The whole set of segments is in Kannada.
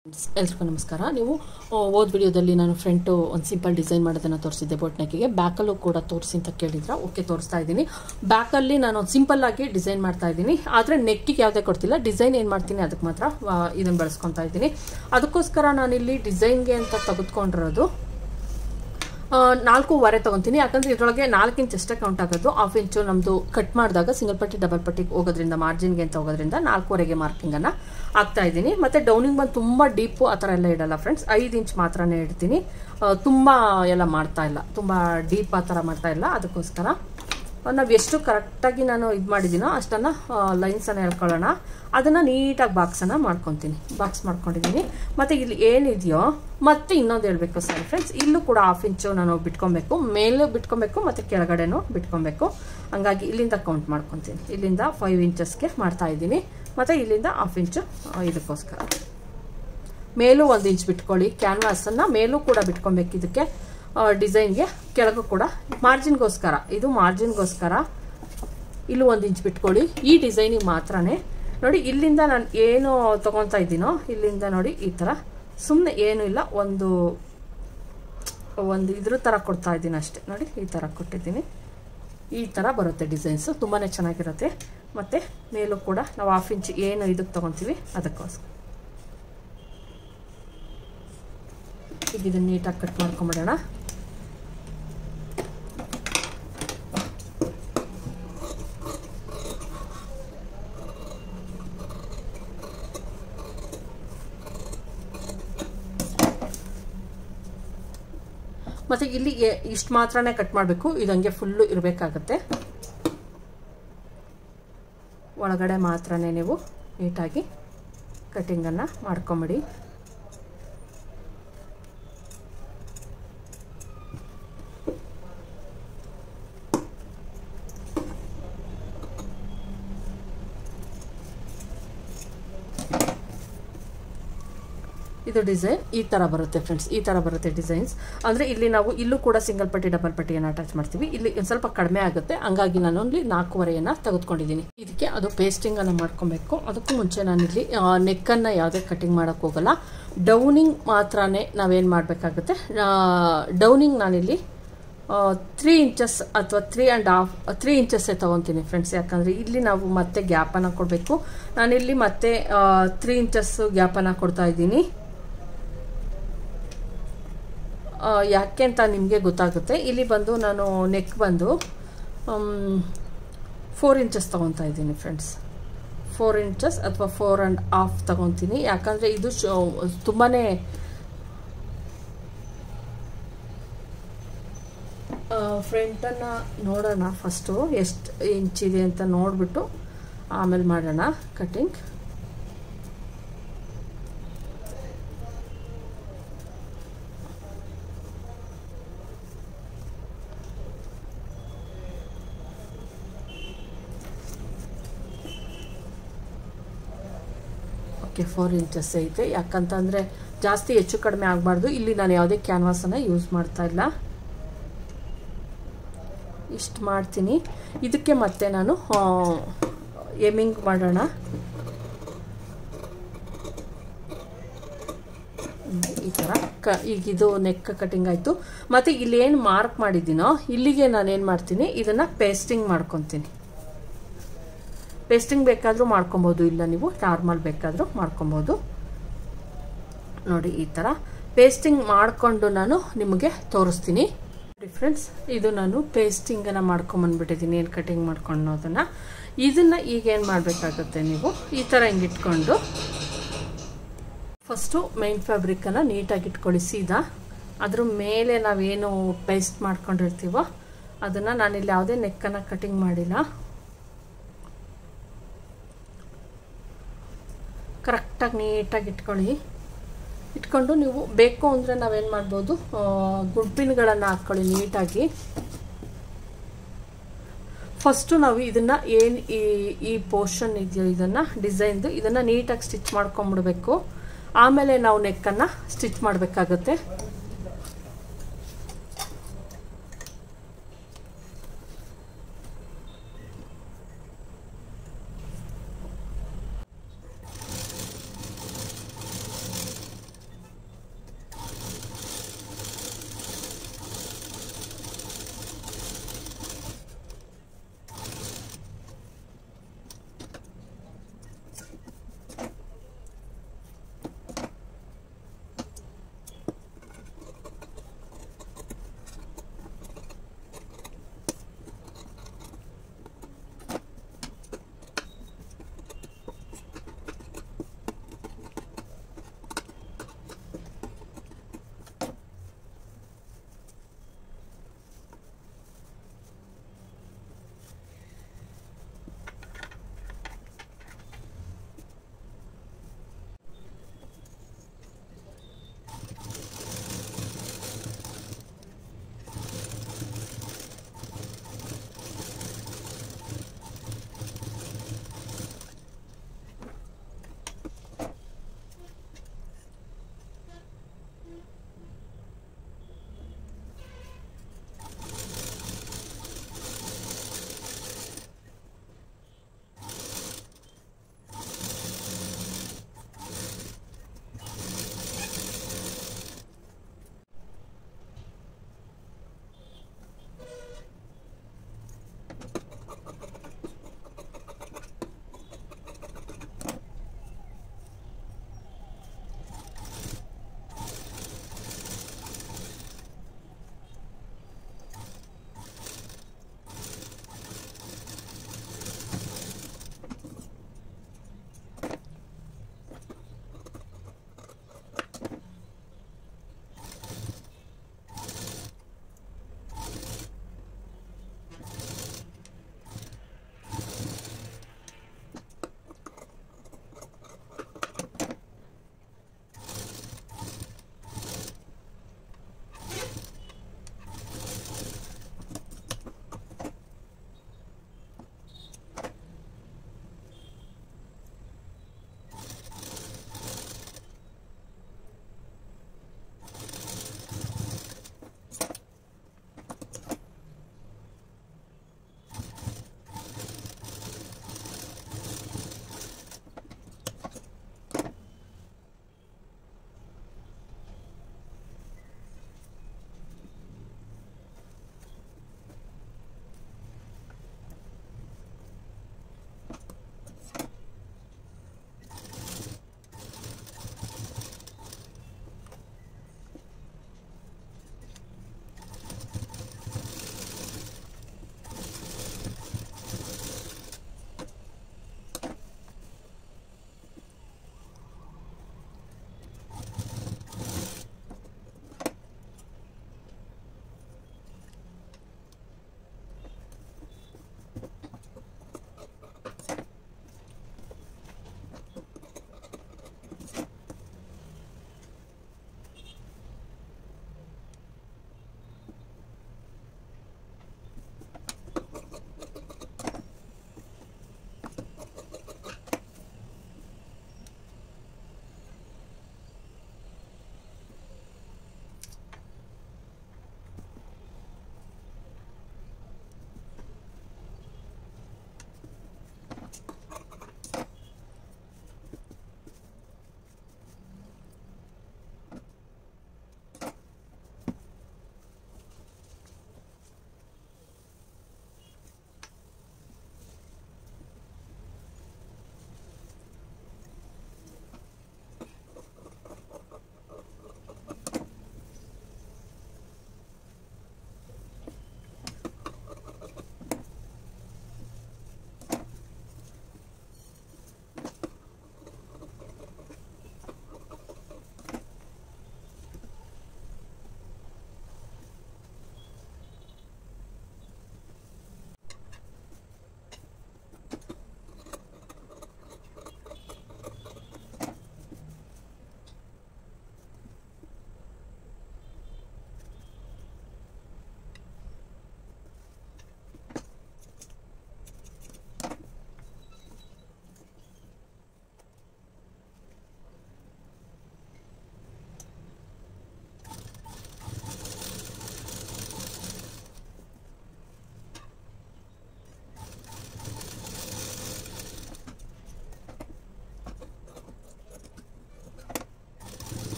ಎಲ್ರಿಗೂ ನಮಸ್ಕಾರ ನೀವು ಓದ್ ವಿಡಿಯೋದಲ್ಲಿ ನಾನು ಫ್ರಂಟು ಒಂದು ಸಿಂಪಲ್ ಡಿಸೈನ್ ಮಾಡೋದನ್ನು ತೋರಿಸಿದ್ದೆ ಬೋಟ್ ನೆಕ್ಕಿಗೆ ಬ್ಯಾಕಲ್ಲೂ ಕೂಡ ತೋರಿಸಿ ಅಂತ ಕೇಳಿದ್ರ ಓಕೆ ತೋರಿಸ್ತಾ ಇದ್ದೀನಿ ಬ್ಯಾಕಲ್ಲಿ ನಾನು ಒಂದು ಸಿಂಪಲ್ ಆಗಿ ಡಿಸೈನ್ ಮಾಡ್ತಾ ಇದ್ದೀನಿ ಆದರೆ ನೆಕ್ಕಿಗೆ ಯಾವುದೇ ಕೊಡ್ತಿಲ್ಲ ಡಿಸೈನ್ ಏನು ಮಾಡ್ತೀನಿ ಅದಕ್ಕೆ ಮಾತ್ರ ಇದನ್ನು ಬಳಸ್ಕೊತಾ ಇದ್ದೀನಿ ಅದಕ್ಕೋಸ್ಕರ ನಾನಿಲ್ಲಿ ಡಿಸೈನ್ಗೆ ಅಂತ ತೆಗೆದುಕೊಂಡಿರೋದು ನಾಲ್ಕೂವರೆ ತೊಗೊತೀನಿ ಯಾಕಂದರೆ ಇದರೊಳಗೆ ನಾಲ್ಕು ಇಂಚ್ ಅಷ್ಟೇ ಕೌಂಟ್ ಆಗೋದು ಹಾಫ್ ಇಂಚು ನಮ್ಮದು ಕಟ್ ಮಾಡಿದಾಗ ಸಿಂಗಲ್ ಪಟ್ಟಿ ಡಬಲ್ ಪಟ್ಟಿಗೆ ಹೋಗೋದ್ರಿಂದ ಮಾರ್ಜಿನ್ಗೆ ಅಂತ ಹೋಗೋದ್ರಿಂದ ನಾಲ್ಕೂವರೆಗೆ ಮಾರ್ಕಿಂಗನ್ನು ಹಾಕ್ತಾ ಇದ್ದೀನಿ ಮತ್ತು ಡೌನಿಂಗ್ ಬಂದು ತುಂಬ ಡೀಪು ಆ ಥರ ಎಲ್ಲ ಇಡಲ್ಲ ಫ್ರೆಂಡ್ಸ್ ಐದು ಇಂಚ್ ಮಾತ್ರನೇ ಇಡ್ತೀನಿ ತುಂಬ ಎಲ್ಲ ಮಾಡ್ತಾ ಇಲ್ಲ ತುಂಬ ಡೀಪ್ ಆ ಥರ ಮಾಡ್ತಾ ಇಲ್ಲ ಅದಕ್ಕೋಸ್ಕರ ನಾವು ಎಷ್ಟು ಕರೆಕ್ಟಾಗಿ ನಾನು ಇದು ಮಾಡಿದ್ದೀನೋ ಅಷ್ಟನ್ನು ಲೈನ್ಸನ್ನು ಹೇಳ್ಕೊಳ್ಳೋಣ ಅದನ್ನು ನೀಟಾಗಿ ಬಾಕ್ಸನ್ನು ಮಾಡ್ಕೊತೀನಿ ಬಾಕ್ಸ್ ಮಾಡ್ಕೊಂಡಿದ್ದೀನಿ ಮತ್ತು ಇಲ್ಲಿ ಏನಿದೆಯೋ ಮತ್ತೆ ಇನ್ನೊಂದು ಹೇಳಬೇಕು ಸರ್ ಫ್ರೆಂಡ್ಸ್ ಇಲ್ಲೂ ಕೂಡ ಹಾಫ್ ಇಂಚು ನಾನು ಬಿಟ್ಕೊಬೇಕು ಮೇಲೂ ಬಿಟ್ಕೊಬೇಕು ಮತ್ತು ಕೆಳಗಡೆನೂ ಬಿಟ್ಕೊಬೇಕು ಹಂಗಾಗಿ ಇಲ್ಲಿಂದ ಕೌಂಟ್ ಮಾಡ್ಕೊತೀನಿ ಇಲ್ಲಿಂದ ಫೈವ್ ಇಂಚಸ್ಗೆ ಮಾಡ್ತಾ ಇದ್ದೀನಿ ಮತ್ತು ಇಲ್ಲಿಂದ ಹಾಫ್ ಇಂಚು ಇದಕ್ಕೋಸ್ಕರ ಮೇಲೂ ಒಂದು ಇಂಚ್ ಬಿಟ್ಕೊಳ್ಳಿ ಕ್ಯಾನ್ವಾಸನ್ನು ಮೇಲೂ ಕೂಡ ಬಿಟ್ಕೊಬೇಕು ಇದಕ್ಕೆ ಡಿಸೈನ್ಗೆ ಕೆಳಗೂ ಕೂಡ ಮಾರ್ಜಿನ್ಗೋಸ್ಕರ ಇದು ಮಾರ್ಜಿನ್ಗೋಸ್ಕರ ಇಲ್ಲೂ ಒಂದು ಇಂಚ್ ಬಿಟ್ಕೊಳ್ಳಿ ಈ ಡಿಸೈನಿಗೆ ಮಾತ್ರನೇ ನೋಡಿ ಇಲ್ಲಿಂದ ನಾನು ಏನು ತೊಗೊತಾ ಇದ್ದೀನೋ ಇಲ್ಲಿಂದ ನೋಡಿ ಈ ಥರ ಸುಮ್ಮನೆ ಏನೂ ಇಲ್ಲ ಒಂದು ಒಂದು ಇದ್ರ ಥರ ಕೊಡ್ತಾ ಇದ್ದೀನಿ ಅಷ್ಟೇ ನೋಡಿ ಈ ಥರ ಕೊಟ್ಟಿದ್ದೀನಿ ಈ ಥರ ಬರುತ್ತೆ ಡಿಸೈನ್ಸು ತುಂಬಾ ಚೆನ್ನಾಗಿರುತ್ತೆ ಮತ್ತು ಮೇಲೂ ಕೂಡ ನಾವು ಹಾಫ್ ಇಂಚ್ ಏನು ಇದಕ್ಕೆ ತೊಗೊತೀವಿ ಅದಕ್ಕೋಸ್ಕರ ಈಗ ಇದನ್ನು ನೀಟಾಗಿ ಕಟ್ ಮಾಡ್ಕೊಂಬಿಡೋಣ ಮತ್ತು ಇಲ್ಲಿ ಇಷ್ಟು ಮಾತ್ರನೇ ಕಟ್ ಮಾಡಬೇಕು ಇದು ಹಂಗೆ ಫುಲ್ಲು ಇರಬೇಕಾಗತ್ತೆ ಒಳಗಡೆ ಮಾತ್ರನೇ ನೀವು ನೀಟಾಗಿ ಕಟ್ಟಿಂಗನ್ನು ಮಾಡ್ಕೊಂಬಿಡಿ ಇದು ಡಿಸೈನ್ ಈ ಥರ ಬರುತ್ತೆ ಫ್ರೆಂಡ್ಸ್ ಈ ಥರ ಬರುತ್ತೆ ಡಿಸೈನ್ಸ್ ಅಂದರೆ ಇಲ್ಲಿ ನಾವು ಇಲ್ಲೂ ಕೂಡ ಸಿಂಗಲ್ ಪಟ್ಟಿ ಡಬಲ್ ಪಟ್ಟಿಯನ್ನು ಅಟ್ಯಾಚ್ ಮಾಡ್ತೀವಿ ಇಲ್ಲಿ ಒಂದು ಸ್ವಲ್ಪ ಕಡಿಮೆ ಆಗುತ್ತೆ ಹಂಗಾಗಿ ನಾನು ಇಲ್ಲಿ ನಾಲ್ಕೂವರೆಯನ್ನು ತೆಗೆದುಕೊಂಡಿದ್ದೀನಿ ಇದಕ್ಕೆ ಅದು ಪೇಸ್ಟಿಂಗನ್ನು ಮಾಡ್ಕೊಬೇಕು ಅದಕ್ಕೂ ಮುಂಚೆ ನಾನಿಲ್ಲಿ ನೆಕ್ಕನ್ನು ಯಾವುದೇ ಕಟಿಂಗ್ ಮಾಡೋಕ್ಕೆ ಹೋಗಲ್ಲ ಡೌನಿಂಗ್ ಮಾತ್ರನೇ ನಾವೇನು ಮಾಡಬೇಕಾಗುತ್ತೆ ಡೌನಿಂಗ್ ನಾನಿಲ್ಲಿ ತ್ರೀ ಇಂಚಸ್ ಅಥವಾ ತ್ರೀ ಆ್ಯಂಡ್ ಹಾಫ್ ತ್ರೀ ಇಂಚಸ್ಸೇ ತೊಗೊತೀನಿ ಫ್ರೆಂಡ್ಸ್ ಯಾಕಂದರೆ ಇಲ್ಲಿ ನಾವು ಮತ್ತೆ ಗ್ಯಾಪನ್ನು ಕೊಡಬೇಕು ನಾನಿಲ್ಲಿ ಮತ್ತೆ ತ್ರೀ ಇಂಚಸ್ ಗ್ಯಾಪನ್ನು ಕೊಡ್ತಾ ಇದ್ದೀನಿ ಯಾಕೆ ಅಂತ ನಿಮಗೆ ಗೊತ್ತಾಗುತ್ತೆ ಇಲ್ಲಿ ಬಂದು ನಾನು ನೆಕ್ ಬಂದು ಫೋರ್ ಇಂಚಸ್ ತೊಗೊತಾ ಇದ್ದೀನಿ ಫ್ರೆಂಡ್ಸ್ ಫೋರ್ ಇಂಚಸ್ ಅಥವಾ ಫೋರ್ ಆ್ಯಂಡ್ ಹಾಫ್ ತೊಗೊತೀನಿ ಯಾಕಂದರೆ ಇದು ತುಂಬಾ ಫ್ರಂಟನ್ನು ನೋಡೋಣ ಫಸ್ಟು ಎಷ್ಟು ಇಂಚಿದೆ ಅಂತ ನೋಡಿಬಿಟ್ಟು ಆಮೇಲೆ ಮಾಡೋಣ ಕಟಿಂಗ್ ಓಕೆ ಫೋರ್ ಇಂಚಸ್ ಐತೆ ಯಾಕಂತಂದರೆ ಜಾಸ್ತಿ ಹೆಚ್ಚು ಕಡಿಮೆ ಆಗಬಾರ್ದು ಇಲ್ಲಿ ನಾನು ಯಾವುದೇ ಕ್ಯಾನ್ವಾಸನ್ನು ಯೂಸ್ ಮಾಡ್ತಾ ಇಲ್ಲ ಇಷ್ಟು ಮಾಡ್ತೀನಿ ಇದಕ್ಕೆ ಮತ್ತೆ ನಾನು ಎಮಿಂಗ್ ಮಾಡೋಣ ಈ ಥರ ಕ ಈಗ ಇದು ನೆಕ್ ಕಟಿಂಗ್ ಆಯಿತು ಮತ್ತು ಇಲ್ಲಿ ಏನು ಮಾರ್ಕ್ ಮಾಡಿದ್ದೀನೋ ಇಲ್ಲಿಗೆ ನಾನೇನು ಮಾಡ್ತೀನಿ ಇದನ್ನು ಪೇಸ್ಟಿಂಗ್ ಮಾಡ್ಕೊತೀನಿ ಪೇಸ್ಟಿಂಗ್ ಬೇಕಾದರೂ ಮಾಡ್ಕೊಬೋದು ಇಲ್ಲ ನೀವು ನಾರ್ಮಲ್ ಬೇಕಾದರೂ ಮಾಡ್ಕೊಬೋದು ನೋಡಿ ಈ ಥರ ಪೇಸ್ಟಿಂಗ್ ಮಾಡಿಕೊಂಡು ನಾನು ನಿಮಗೆ ತೋರಿಸ್ತೀನಿ ಡಿಫ್ರೆನ್ಸ್ ಇದು ನಾನು ಪೇಸ್ಟಿಂಗನ್ನು ಮಾಡ್ಕೊಂಬಂದ್ಬಿಟ್ಟಿದ್ದೀನಿ ಏನು ಕಟಿಂಗ್ ಮಾಡ್ಕೊಳ್ಳೋದನ್ನು ಇದನ್ನು ಈಗ ಏನು ಮಾಡಬೇಕಾಗುತ್ತೆ ನೀವು ಈ ಥರ ಹಿಂಗೆ ಇಟ್ಕೊಂಡು ಫಸ್ಟು ಮೈನ್ ಫ್ಯಾಬ್ರಿಕ್ಕನ್ನು ನೀಟಾಗಿ ಇಟ್ಕೊಳ್ಳಿ ಸೀದಾ ಅದ್ರ ಮೇಲೆ ನಾವೇನು ಪೇಸ್ಟ್ ಮಾಡ್ಕೊಂಡಿರ್ತೀವೋ ಅದನ್ನು ನಾನಿಲ್ಲಿ ಯಾವುದೇ ನೆಕ್ಕನ್ನು ಕಟಿಂಗ್ ಮಾಡಿಲ್ಲ ಕರೆಕ್ಟಾಗಿ ನೀಟಾಗಿ ಇಟ್ಕೊಳ್ಳಿ ಇಟ್ಕೊಂಡು ನೀವು ಬೇಕು ಅಂದರೆ ನಾವೇನು ಮಾಡ್ಬೋದು ಗುಡ್ಪಿನ್ಗಳನ್ನು ಹಾಕ್ಕೊಳ್ಳಿ ನೀಟಾಗಿ ಫಸ್ಟು ನಾವು ಇದನ್ನು ಏನು ಈ ಈ ಪೋರ್ಷನ್ ಇದೆಯೋ ಇದನ್ನು ಡಿಸೈನ್ದು ಇದನ್ನು ನೀಟಾಗಿ ಸ್ಟಿಚ್ ಮಾಡ್ಕೊಂಬಿಡ್ಬೇಕು ಆಮೇಲೆ ನಾವು ನೆಕ್ಕನ್ನು ಸ್ಟಿಚ್ ಮಾಡಬೇಕಾಗತ್ತೆ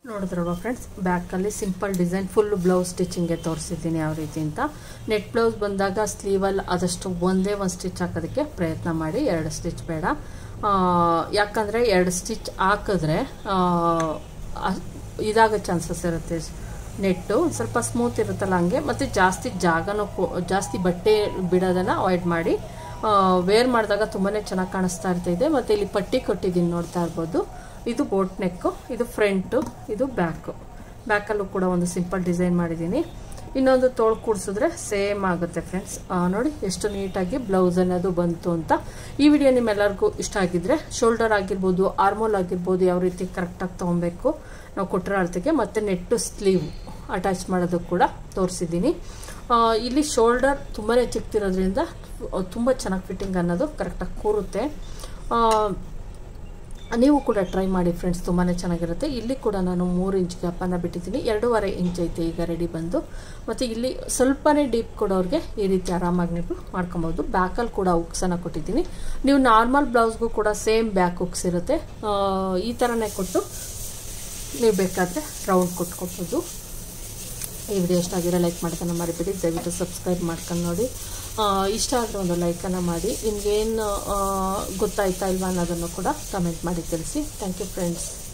ನೋಡಿದ್ರಲ್ವ ಫ್ರೆಂಡ್ಸ್ ಬ್ಯಾಕಲ್ಲಿ ಸಿಂಪಲ್ ಡಿಸೈನ್ ಫುಲ್ ಬ್ಲೌಸ್ ಸ್ಟಿಚಿಂಗ್ಗೆ ತೋರಿಸಿದ್ದೀನಿ ಯಾವ ರೀತಿ ಅಂತ ನೆಟ್ ಬ್ಲೌಸ್ ಬಂದಾಗ ಸ್ಲೀವಲ್ಲಿ ಆದಷ್ಟು ಒಂದೇ ಒಂದು ಸ್ಟಿಚ್ ಹಾಕೋದಕ್ಕೆ ಪ್ರಯತ್ನ ಮಾಡಿ ಎರಡು ಸ್ಟಿಚ್ ಬೇಡ ಯಾಕಂದರೆ ಎರಡು ಸ್ಟಿಚ್ ಹಾಕಿದ್ರೆ ಇದಾಗೋ ಚಾನ್ಸಸ್ ಇರುತ್ತೆ ನೆಟ್ಟು ಸ್ವಲ್ಪ ಸ್ಮೂತ್ ಇರುತ್ತಲ್ಲ ಹಂಗೆ ಮತ್ತು ಜಾಸ್ತಿ ಜಾಗನೂ ಜಾಸ್ತಿ ಬಟ್ಟೆ ಬಿಡೋದನ್ನು ಅವಾಯ್ಡ್ ಮಾಡಿ ವೇರ್ ಮಾಡಿದಾಗ ತುಂಬಾ ಚೆನ್ನಾಗಿ ಕಾಣಿಸ್ತಾ ಇರ್ತೈತೆ ಮತ್ತು ಇಲ್ಲಿ ಪಟ್ಟಿ ಕೊಟ್ಟಿದ್ದೀನಿ ನೋಡ್ತಾ ಇರ್ಬೋದು ಇದು ಬೋಟ್ ನೆಕ್ಕು ಇದು ಫ್ರಂಟು ಇದು ಬ್ಯಾಕು ಬ್ಯಾಕಲ್ಲೂ ಕೂಡ ಒಂದು ಸಿಂಪಲ್ ಡಿಸೈನ್ ಮಾಡಿದ್ದೀನಿ ಇನ್ನೊಂದು ತೋಳು ಕೂಡಿಸಿದ್ರೆ ಸೇಮ್ ಆಗುತ್ತೆ ಫ್ರೆಂಡ್ಸ್ ನೋಡಿ ಎಷ್ಟು ನೀಟಾಗಿ ಬ್ಲೌಸ್ ಅನ್ನೋದು ಬಂತು ಅಂತ ಈ ವಿಡಿಯೋ ನಿಮ್ಮೆಲ್ಲರಿಗೂ ಇಷ್ಟ ಆಗಿದ್ರೆ ಶೋಲ್ಡರ್ ಆಗಿರ್ಬೋದು ಆರ್ಮೋಲ್ ಆಗಿರ್ಬೋದು ಯಾವ ರೀತಿ ಕರೆಕ್ಟಾಗಿ ತೊಗೊಬೇಕು ನಾವು ಕೊಟ್ಟಿರೋ ಅಳತೆಗೆ ಮತ್ತು ನೆಟ್ಟು ಸ್ಲೀವ್ ಅಟ್ಯಾಚ್ ಮಾಡೋದಕ್ಕೆ ಕೂಡ ತೋರಿಸಿದ್ದೀನಿ ಇಲ್ಲಿ ಶೋಲ್ಡರ್ ತುಂಬಾ ಚಿಕ್ತಿರೋದ್ರಿಂದ ತುಂಬ ಚೆನ್ನಾಗಿ ಫಿಟ್ಟಿಂಗ್ ಅನ್ನೋದು ಕರೆಕ್ಟಾಗಿ ಕೂರುತ್ತೆ ನೀವು ಕೂಡ ಟ್ರೈ ಮಾಡಿ ಫ್ರೆಂಡ್ಸ್ ತುಂಬಾ ಚೆನ್ನಾಗಿರುತ್ತೆ ಇಲ್ಲಿ ಕೂಡ ನಾನು ಮೂರು ಇಂಚ್ ಗ್ಯಾಪನ್ನು ಬಿಟ್ಟಿದ್ದೀನಿ ಎರಡೂವರೆ ಇಂಚ್ ಐತೆ ಈಗ ರೆಡಿ ಬಂದು ಮತ್ತು ಇಲ್ಲಿ ಸ್ವಲ್ಪನೇ ಡೀಪ್ ಕೊಡೋರಿಗೆ ಈ ರೀತಿ ಆರಾಮಾಗಿ ನೀವು ಮಾಡ್ಕೊಬೋದು ಬ್ಯಾಕಲ್ಲಿ ಕೂಡ ಉಕ್ಸನ್ನು ಕೊಟ್ಟಿದ್ದೀನಿ ನೀವು ನಾರ್ಮಲ್ ಬ್ಲೌಸ್ಗೂ ಕೂಡ ಸೇಮ್ ಬ್ಯಾಕ್ ಉಕ್ಸ್ ಇರುತ್ತೆ ಈ ಥರನೇ ಕೊಟ್ಟು ನೀವು ಬೇಕಾದರೆ ರೌಂಡ್ ಕೊಟ್ಕೊಬೋದು ಈ ವಿಡಿಯೋ ಇಷ್ಟ ಆಗಿರೋ ಲೈಕ್ ಮಾಡ್ಕೊಂಡು ಮಾಡಿಬಿಡಿ ದಯವಿಟ್ಟು ಸಬ್ಸ್ಕ್ರೈಬ್ ಮಾಡ್ಕೊಂಡು ನೋಡಿ ಇಷ್ಟ ಆದರೆ ಒಂದು ಲೈಕನ್ನು ಮಾಡಿ ನಿಮಗೇನು ಗೊತ್ತಾಯ್ತಾ ಇಲ್ವಾ ಅನ್ನೋದನ್ನು ಕೂಡ ಕಮೆಂಟ್ ಮಾಡಿ ತಿಳಿಸಿ ಥ್ಯಾಂಕ್ ಯು ಫ್ರೆಂಡ್ಸ್